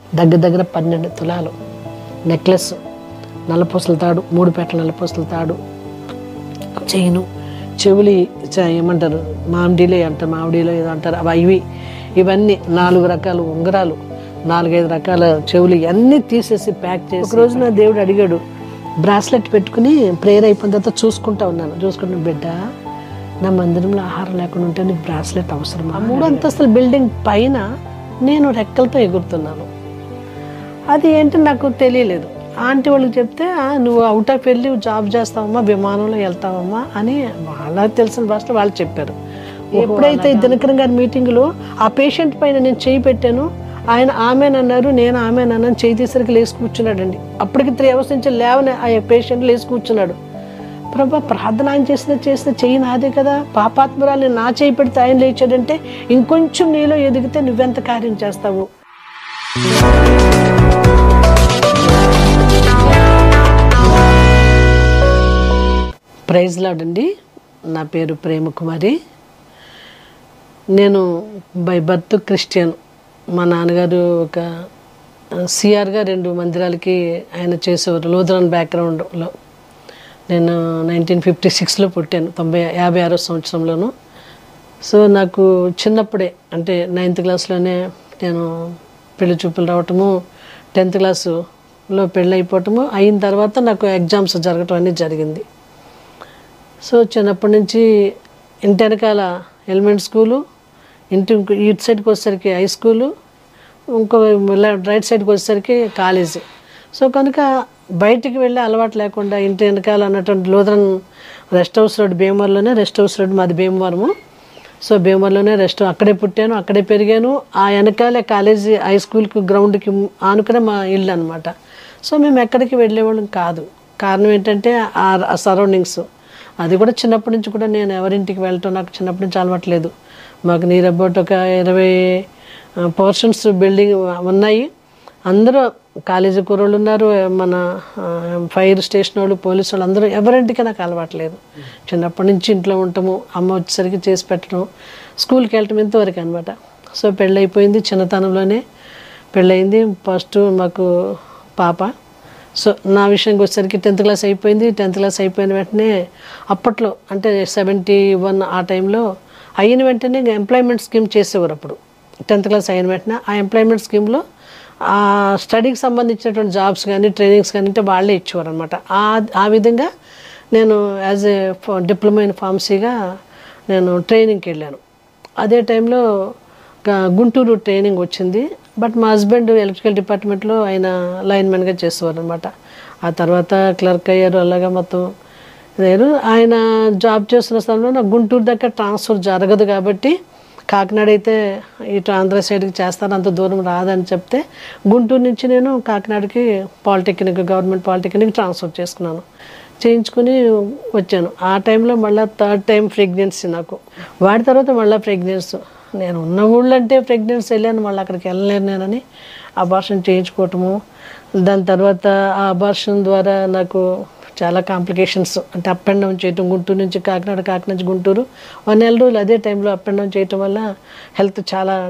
దగ్గర దగ్గర పన్నెండు తులాలు నెక్లెస్ నల్లపూసల తాడు మూడు పెట్టల నల్లపూసల తాడు చైను చెవులి చ- ఏమంటారు మామిడిలే అంటారు మామిడిలో ఏదో అంటారు అవి ఇవి ఇవన్నీ నాలుగు రకాల ఉంగరాలు నాలుగైదు రకాల చెవులు ఇవన్నీ తీసేసి ప్యాక్ చేసి ఒక రోజు నా దేవుడు అడిగాడు బ్రాస్లెట్ పెట్టుకుని ప్రేయర్ అయిపోయిన తర్వాత చూసుకుంటా ఉన్నాను చూసుకుంటున్న బిడ్డ నా మందిరంలో ఆహారం లేకుండా ఉంటే నీకు బ్రాస్లెట్ అవసరం ఆ మూడు అంతస్తుల బిల్డింగ్ పైన నేను రెక్కలతో ఎగురుతున్నాను అది ఏంటో నాకు తెలియలేదు ఆంటీ వాళ్ళకి చెప్తే "ఆ, నువ్వు అవుట్ ఆఫ్ వెళ్ళి జాబ్ చేస్తావమ్మా విమానంలో వెళ్తావమ్మా అని వాళ్ళకి తెలిసిన భాషలో వాళ్ళు చెప్పారు ఎప్పుడైతే ఈ దినకరం గారి మీటింగ్లో ఆ పేషెంట్ పైన నేను చేయి పెట్టాను ఆయన ఆమెనన్నారు నేను ఆమెనన్నాను చేయి తీసరికి లేచి కూర్చున్నాడండి అప్పటికి త్రీ అవర్స్ నుంచి లేవని ఆ పేషెంట్ లేచి కూర్చున్నాడు ప్రభా ప్రార్థన ఆయన చేసిన చేసిన చెయ్యి నాదే కదా పాపాత్మరాలు నా చేయి పెడితే ఆయన లేచాడంటే ఇంకొంచెం నీలో ఎదిగితే నువ్వెంత కార్యం చేస్తావు ప్రైజ్ లాడండి నా పేరు ప్రేమ కుమారి నేను బై బర్త్ క్రిస్టియన్ మా నాన్నగారు ఒక సిఆర్గా రెండు మందిరాలకి ఆయన చేసేవారు లూథరన్ బ్యాక్గ్రౌండ్లో నేను నైన్టీన్ ఫిఫ్టీ సిక్స్లో పుట్టాను తొంభై యాభై ఆరో సంవత్సరంలోను సో నాకు చిన్నప్పుడే అంటే నైన్త్ క్లాస్లోనే నేను పెళ్లి చూపులు రావటము టెన్త్ క్లాసులో పెళ్ళి అయిపోవటము అయిన తర్వాత నాకు ఎగ్జామ్స్ జరగటం అనేది జరిగింది సో చిన్నప్పటి నుంచి ఇంటి వెనకాల ఎలిమెంట్ స్కూలు ఇంటి ఇంకో- ఇటు సైడ్కి వచ్చేసరికి హై స్కూలు ఇంకో లే- రైట్ సైడ్కి వచ్చేసరికి కాలేజీ సో కనుక బయటికి వెళ్ళే అలవాటు లేకుండా ఇంటి వెనకాల అన్నటువంటి లోదరన్ రెస్ట్ హౌస్ రోడ్ భీమవరంలోనే రెస్ట్ హౌస్ రోడ్ మాది భీమవరము సో భీమవరంలోనే రెస్ట్ అక్కడే పుట్టాను అక్కడే పెరిగాను ఆ వెనకాలే కాలేజీ హై స్కూల్కి గ్రౌండ్కి ఆనుకునే మా ఇల్లు అనమాట సో మేము ఎక్కడికి వెళ్ళేవాళ్ళం కాదు కారణం ఏంటంటే ఆ సరౌండింగ్స్ అది కూడా చిన్నప్పటి నుంచి కూడా నేను ఎవరింటికి వెళ్ళటం నాకు చిన్నప్పటి నుంచి అలవాట్లేదు మాకు నీరు అబౌట్ ఒక ఇరవై పోర్షన్స్ బిల్డింగ్ ఉన్నాయి అందరూ కాలేజీ కుర్రోళ్ళు ఉన్నారు మన ఆ, ఫైర్ స్టేషన్ వాళ్ళు పోలీసు వాళ్ళు అందరూ ఎవరింటికి నాకు అలవాట్లేదు చిన్నప్పటి నుంచి ఇంట్లో ఉంటాము అమ్మ వచ్చేసరికి చేసి పెట్టడం స్కూల్కి వెళ్ళటం ఇంతవరకు అనమాట సో పెళ్ళైపోయింది చిన్నతనంలోనే పెళ్ళయింది ఫస్ట్ మాకు పాప సో నా విషయానికి వచ్చేసరికి టెన్త్ క్లాస్ అయిపోయింది టెన్త్ క్లాస్ అయిపోయిన వెంటనే అప్పట్లో అంటే సెవెంటీ వన్ ఆ టైంలో అయిన వెంటనే ఇంకా ఎంప్లాయ్మెంట్ స్కీమ్ చేసేవారు అప్పుడు టెన్త్ క్లాస్ అయిన వెంటనే ఆ ఎంప్లాయ్మెంట్ స్కీమ్లో ఆ స్టడీకి సంబంధించినటువంటి జాబ్స్ కానీ ట్రైనింగ్స్ కానీ అంటే వాళ్ళే ఇచ్చేవారు అనమాట ఆ ఆ విధంగా నేను యాజ్ ఏ డిప్లొమా ఇన్ ఫార్మసీగా నేను ట్రైనింగ్కి వెళ్ళాను అదే టైంలో గా- గుంటూరు ట్రైనింగ్ వచ్చింది బట్ మా హస్బెండ్ ఎలక్ట్రికల్ డిపార్ట్మెంట్లో ఆయన లైన్మెన్గా చేసేవారు అనమాట ఆ తర్వాత క్లర్క్ అయ్యారు అలాగా మొత్తం అయ్యారు ఆయన జాబ్ చేస్తున్న స్థలంలో నాకు గుంటూరు దగ్గర ట్రాన్స్ఫర్ జరగదు కాబట్టి కాకినాడ అయితే ఇటు ఆంధ్ర సైడ్కి చేస్తారు అంత దూరం రాదని చెప్తే గుంటూరు నుంచి నేను కాకినాడకి పాలిటెక్నిక్ గవర్నమెంట్ పాలిటెక్నిక్ ట్రాన్స్ఫర్ చేసుకున్నాను చేయించుకుని వచ్చాను ఆ టైంలో మళ్ళీ థర్డ్ టైం ప్రెగ్నెన్సీ నాకు వాడి తర్వాత మళ్ళీ ప్రెగ్నెన్సీ నేను ఉన్న ఊళ్ళో అంటే ప్రెగ్నెన్సీ వెళ్ళాను మళ్ళీ అక్కడికి వెళ్ళలేను నేనని అబార్షన్ చేయించుకోవటము దాని తర్వాత ఆ అబార్షన్ ద్వారా నాకు చాలా కాంప్లికేషన్స్ అంటే అప్ అండ్ డౌన్ చేయటం గుంటూరు నుంచి కాకినాడ కాకినాడ నుంచి గుంటూరు వన్ నెల రోజులు అదే టైంలో అప్ అండ్ డౌన్ చేయటం వల్ల హెల్త్ చాలా